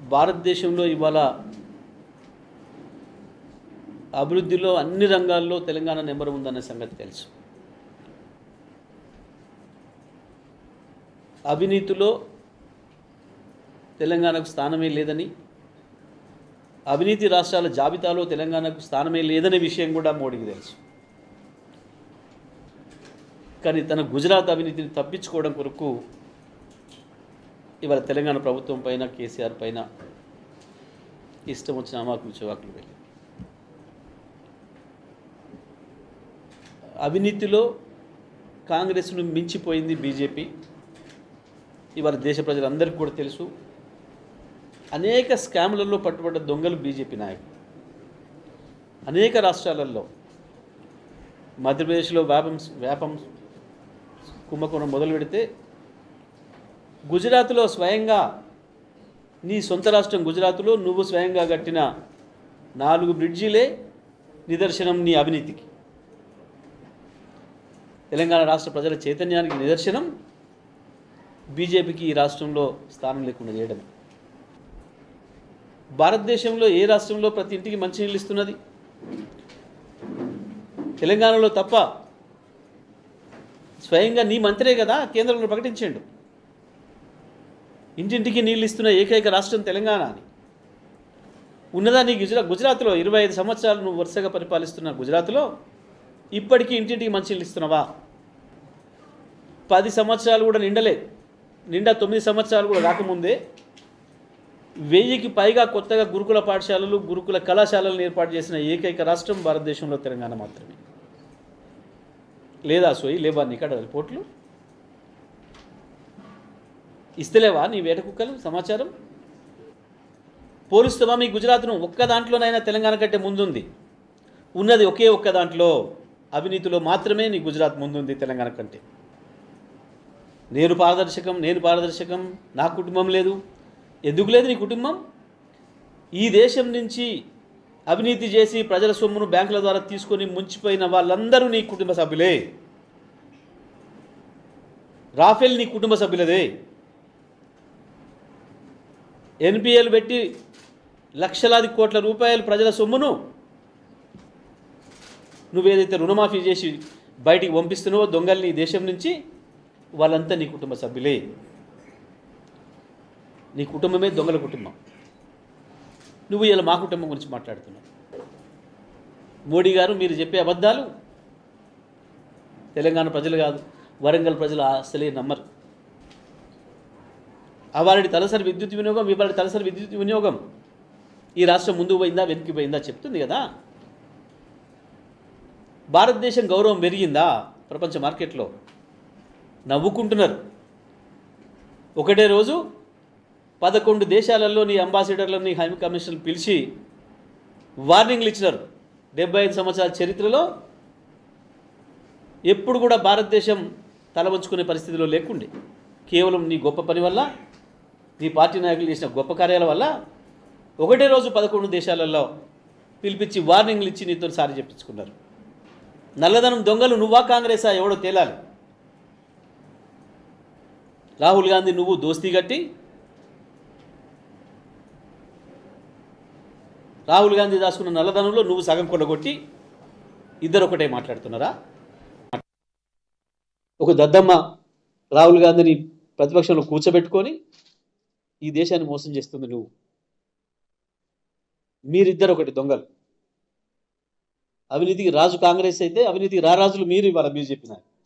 భారతదేశంలో ఇవాళ అభివృద్ధిలో అన్ని రంగాల్లో తెలంగాణ నెంబర్ ఉందనే సంగతి తెలుసు అవినీతిలో తెలంగాణకు స్థానమే లేదని అవినీతి రాష్ట్రాల జాబితాలో తెలంగాణకు స్థానమే లేదనే విషయం కూడా మోడీకి తెలుసు కానీ తన గుజరాత్ అవినీతిని తప్పించుకోవడం కొరకు ఇవాళ తెలంగాణ ప్రభుత్వం పైన కేసీఆర్ పైన ఇష్టం వచ్చిన అమాకులు చివాకులు వెళ్ళి అవినీతిలో కాంగ్రెస్ను మించిపోయింది బీజేపీ ఇవాళ దేశ ప్రజలందరికీ కూడా తెలుసు అనేక స్కామ్లలో పట్టుబడ్డ దొంగలు బీజేపీ నాయకులు అనేక రాష్ట్రాలలో మధ్యప్రదేశ్లో వ్యాపం వ్యాపం కుంభకోణం మొదలు పెడితే గుజరాత్లో స్వయంగా నీ సొంత రాష్ట్రం గుజరాత్లో నువ్వు స్వయంగా కట్టిన నాలుగు బ్రిడ్జిలే నిదర్శనం నీ అవినీతికి తెలంగాణ రాష్ట్ర ప్రజల చైతన్యానికి నిదర్శనం బీజేపీకి ఈ రాష్ట్రంలో స్థానం లేకుండా చేయడం భారతదేశంలో ఏ రాష్ట్రంలో ప్రతి ఇంటికి మంచినీళ్ళు ఇస్తున్నది తెలంగాణలో తప్ప స్వయంగా నీ మంత్రే కదా కేంద్రంలో ప్రకటించాడు ఇంటింటికి నీళ్ళు ఇస్తున్న ఏకైక రాష్ట్రం తెలంగాణ అని ఉన్నదా నీ గుజరాత్ గుజరాత్లో ఇరవై ఐదు సంవత్సరాలు నువ్వు వరుసగా పరిపాలిస్తున్న గుజరాత్లో ఇప్పటికీ ఇంటింటికి మంచినీళ్ళు ఇస్తున్నావా పది సంవత్సరాలు కూడా నిండలే నిండా తొమ్మిది సంవత్సరాలు కూడా రాకముందే వెయ్యికి పైగా కొత్తగా గురుకుల పాఠశాలలు గురుకుల కళాశాలలను ఏర్పాటు చేసిన ఏకైక రాష్ట్రం భారతదేశంలో తెలంగాణ మాత్రమే లేదా సోయి లేవా నీకాడ రిపోర్ట్లు ఇస్తలేవా నీ వేట కుక్కలు సమాచారం పోలుస్తావా మీ గుజరాత్ను ఒక్క దాంట్లోనైనా తెలంగాణ కంటే ముందుంది ఉన్నది ఒకే ఒక్క దాంట్లో అవినీతిలో మాత్రమే నీ గుజరాత్ ముందుంది తెలంగాణ కంటే నేను పారదర్శకం నేను పారదర్శకం నా కుటుంబం లేదు ఎందుకు లేదు నీ కుటుంబం ఈ దేశం నుంచి అవినీతి చేసి ప్రజల సొమ్మును బ్యాంకుల ద్వారా తీసుకొని ముంచిపోయిన వాళ్ళందరూ నీ కుటుంబ సభ్యులే రాఫెల్ నీ కుటుంబ సభ్యులదే ఎన్పిఎల్ పెట్టి లక్షలాది కోట్ల రూపాయలు ప్రజల సొమ్మును నువ్వేదైతే రుణమాఫీ చేసి బయటికి పంపిస్తున్నావో దొంగల్ని ఈ దేశం నుంచి వాళ్ళంతా నీ కుటుంబ సభ్యులే నీ కుటుంబమే దొంగల కుటుంబం నువ్వు ఇలా మా కుటుంబం గురించి మాట్లాడుతున్నావు మోడీ గారు మీరు చెప్పే అబద్ధాలు తెలంగాణ ప్రజలు కాదు వరంగల్ ప్రజలు అసలే నమ్మరు అవారి తలసరి విద్యుత్ వినియోగం ఇవాళ తలసరి విద్యుత్ వినియోగం ఈ రాష్ట్రం ముందుకు పోయిందా వెనక్కి పోయిందా చెప్తుంది కదా భారతదేశం గౌరవం పెరిగిందా ప్రపంచ మార్కెట్లో నవ్వుకుంటున్నారు ఒకటే రోజు పదకొండు దేశాలలో నీ అంబాసిడర్లని హై కమిషనర్ పిలిచి వార్నింగ్లు ఇచ్చినారు డెబ్బై ఐదు సంవత్సరాల చరిత్రలో ఎప్పుడు కూడా భారతదేశం తల వంచుకునే పరిస్థితిలో లేకుండే కేవలం నీ గొప్ప పని వల్ల నీ పార్టీ నాయకులు చేసిన గొప్ప కార్యాల వల్ల ఒకటే రోజు పదకొండు దేశాలలో పిలిపించి వార్నింగ్లు ఇచ్చి నీతో సారి చెప్పించుకున్నారు నల్లధనం దొంగలు నువ్వా కాంగ్రెసా ఎవడో తేలాలి రాహుల్ గాంధీ నువ్వు దోస్తీ కట్టి రాహుల్ గాంధీ దాచుకున్న నల్లధనంలో నువ్వు సగం కొల్లగొట్టి ఇద్దరు ఒకటే మాట్లాడుతున్నారా ఒక దద్దమ్మ రాహుల్ గాంధీని ప్రతిపక్షంలో కూర్చోబెట్టుకొని ఈ దేశాన్ని మోసం చేస్తుంది నువ్వు మీరిద్దరు ఒకటి దొంగలు అవినీతికి రాజు కాంగ్రెస్ అయితే అవినీతికి రారాజులు మీరు ఇవాళ మీరు చెప్పినారు